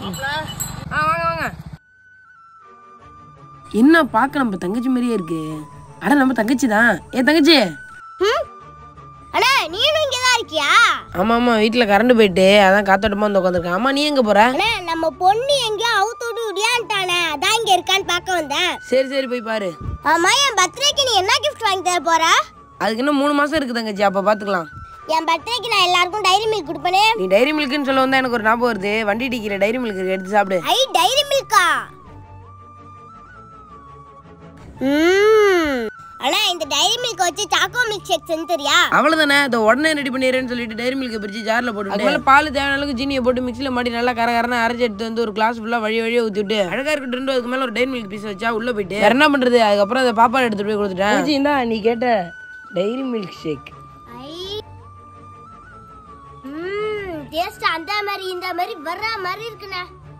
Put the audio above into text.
ஆ வாங்க வாங்க என்ன பார்க்க நம்ம தங்கச்சி மாதிரியே இருக்கு அட நம்ம தங்கச்சி தான் ஏ தங்கச்சி அண்ணா நீனும் இங்கே தான் இருக்கியா ஆமா ஆமா வீட்டுல கரண்ட் போயிட்டு அதான் காத்தோட்டமா வந்து உட்காந்துருக்கேன் ஆமா நீ எங்க போற அண்ணா நம்ம பொண்ணு எங்கேயோ அவுத்து விட்டு விடியான்ட்டானே அதான் இங்கே இருக்கான்னு பார்க்க வந்தேன் சரி சரி போய் பாரு ஆமா என் பர்த்டேக்கு நீ என்ன கிஃப்ட் வாங்கி தர போற அதுக்கு இன்னும் மூணு மாசம் இருக்கு தங்கச்சி அப்ப பாத்துக்கலாம் என் பர்த்டேக்கு நான் எல்லாருக்கும் டைரி மில்க் கொடுப்பேனே நீ டைரி மில்க்னு சொல்ல வந்தா எனக்கு ஒரு ஞாபகம் வருது வண்டி டிக்கிற டைரி மில்க் இருக்கு எடுத்து சாப்பிடு ஐ டைரி மில்கா ம் அண்ணா இந்த டைரி மில்க் வச்சு சாக்கோ மில்க் ஷேக் செஞ்சு தரியா அவ்வளவுதானே இதை உடனே ரெடி பண்ணிடுறேன்னு சொல்லிட்டு டைரி மில்க் பிரிச்சு ஜார்ல போட்டு அதுக்கு மேல பால் தேவையான அளவுக்கு ஜீனியை போட்டு மிக்ஸில மாட்டி நல்லா கர கரன்னு அரைச்சு எடுத்து வந்து ஒரு கிளாஸ் ஃபுல்லா வழி வழியா ஊத்தி விட்டு அழகா இருக்கட்டும் அதுக்கு மேல ஒரு டைரி மில்க் பீஸ் வச்சா உள்ள போயிட்டு வேற என்ன பண்றது அதுக்கப்புறம் அதை பாப்பா எடுத்துட்டு போய் கொடுத்துட்டேன் இந்தா நீ கேட்ட டைரி மில்க் ஷேக் ஐ ம் டேஸ்ட் அந்த மாதிரி இந்த மாதிரி வர்ற மாதிரி இருக்குண்ணே